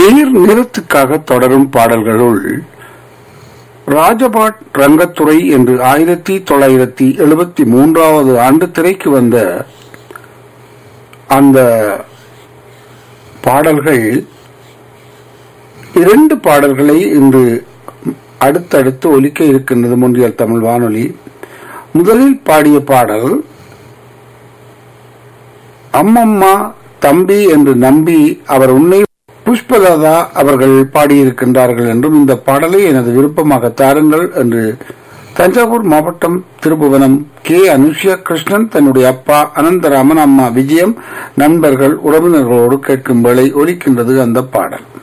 நீர் நிறத்துக்காக தொடரும் பாடல்களுள் ராஜபாட் ரங்கத்துறை என்று ஆயிரத்தி தொள்ளாயிரத்தி எழுபத்தி மூன்றாவது ஆண்டு திரைக்கு வந்த அந்த பாடல்கள் இரண்டு பாடல்களை இன்று அடுத்தடுத்து ஒலிக்க இருக்கின்றது முன்றியல் தமிழ் வானொலி முதலில் பாடிய பாடல் அம்மம்மா தம்பி என்று நம்பி அவர் உன்னை புஷ்பலதா அவர்கள் பாடியிருக்கின்றார்கள் என்றும் இந்த பாடலை எனது விருப்பமாக தாருங்கள் என்று தஞ்சாவூர் மாவட்டம் திருபுவனம் கே அனுஷ்யா கிருஷ்ணன் தன்னுடைய அப்பா அனந்தராமன் அம்மா விஜயம் நண்பர்கள் உறவினர்களோடு கேட்கும் வேளை ஒலிக்கின்றது அந்த பாடல்